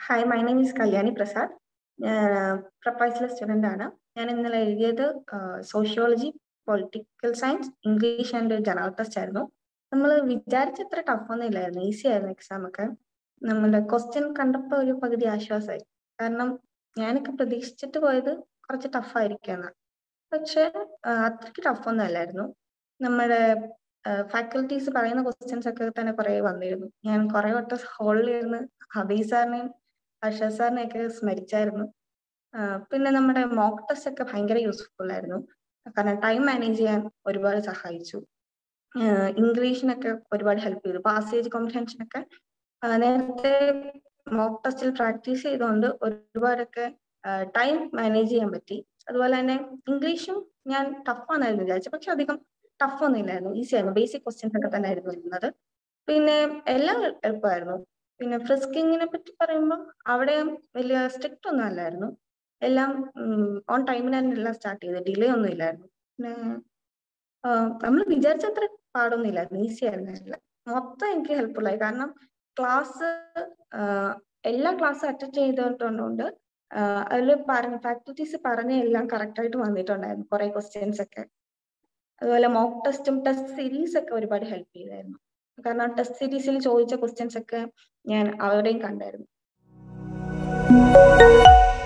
hi my name is Kalyani Prasad ഞാൻ പ്രൊപ്പൈസിലെ student ആണ് ഞാൻ ഇന്നലെ എഴുതിയത് sociology political science English and general test ആയിരുന്നു നമ്മൾ വിചാരിച്ചത്ര ടഫ് ഒന്നും ഇല്ലായിരുന്നു ഈസി ആയിരുന്നു എക്സാം ഒക്കെ നമ്മുടെ ക്വസ്റ്റ്യൻ കണ്ടപ്പോൾ ഒരു പകുതി ആശ്വാസമായി കാരണം ഞാനൊക്കെ പ്രതീക്ഷിച്ചിട്ട് പോയത് കുറച്ച് ടഫ് ആയിരിക്കുമെന്ന് പക്ഷെ അത്രയ്ക്ക് ടഫ് ഒന്നും അല്ലായിരുന്നു നമ്മുടെ ഫാക്കൽറ്റീസ് പറയുന്ന ക്വസ്റ്റ്യൻസ് ഒക്കെ തന്നെ കുറെ വന്നിരുന്നു ഞാൻ കുറെ വട്ടം ഹോളിൽ ഇരുന്ന് ഹബീ സാറിനെയും ഹർഷ സാറിനെയൊക്കെ സ്മരിച്ചായിരുന്നു പിന്നെ നമ്മുടെ മോക്ക് ടെസ്റ്റ് ഒക്കെ ഭയങ്കര യൂസ്ഫുൾ ആയിരുന്നു കാരണം ടൈം മാനേജ് ചെയ്യാൻ ഒരുപാട് സഹായിച്ചു ഇംഗ്ലീഷിനൊക്കെ ഒരുപാട് ഹെൽപ്പ് ചെയ്തു പാസേജ് കോംപ്രിഹെൻഷനൊക്കെ നേരത്തെ മോക്ക് ടെസ്റ്റിൽ പ്രാക്ടീസ് ചെയ്തുകൊണ്ട് ഒരുപാടൊക്കെ ടൈം മാനേജ് ചെയ്യാൻ പറ്റി അതുപോലെ തന്നെ ഇംഗ്ലീഷും ഞാൻ ടഫ് ആണെന്നായിരുന്നു വിചാരിച്ചത് പക്ഷെ അധികം ടഫ് ഒന്നും ഇല്ലായിരുന്നു ഈസി ആയിരുന്നു ബേസിക് ക്വസ്റ്റ്യൻസ് ഒക്കെ തന്നെ ആയിരുന്നു ഇരുന്നത് പിന്നെ എല്ലാം എളുപ്പമായിരുന്നു പിന്നെ ഫ്രിസ്കിങ്ങിനെ പറ്റി പറയുമ്പോൾ അവിടെ വലിയ സ്ട്രിക്റ്റ് ഒന്നും അല്ലായിരുന്നു എല്ലാം ഓൺ ടൈമിന് തന്നെ എല്ലാം സ്റ്റാർട്ട് ചെയ്ത് ഡിലേ ഒന്നും ഇല്ലായിരുന്നു പിന്നെ നമ്മൾ വിചാരിച്ചത്ര പാടൊന്നും ഇല്ലായിരുന്നു ഈസി ആയിരുന്നു എല്ലാം മൊത്തം എനിക്ക് ഹെൽപ്ഫുൾ ആയി കാരണം ക്ലാസ് എല്ലാ ക്ലാസ് അറ്റൻഡ് ചെയ്തിട്ടുള്ളതുകൊണ്ട് അതിൽ പറഞ്ഞ ഫാക്കൽറ്റീസ് പറഞ്ഞ എല്ലാം കറക്റ്റ് ആയിട്ട് വന്നിട്ടുണ്ടായിരുന്നു കുറെ ക്വസ്റ്റ്യൻസ് ഒക്കെ അതുപോലെ മോക്ക് ടെസ്റ്റും ടെസ്റ്റ് സീരീസ് ഒക്കെ ഒരുപാട് ഹെൽപ്പ് ചെയ്തായിരുന്നു കാരണം ടെസ്റ്റ് സീരീസിൽ ചോദിച്ച ക്വസ്റ്റ്യൻസ് ഒക്കെ ഞാൻ അവിടെയും കണ്ടായിരുന്നു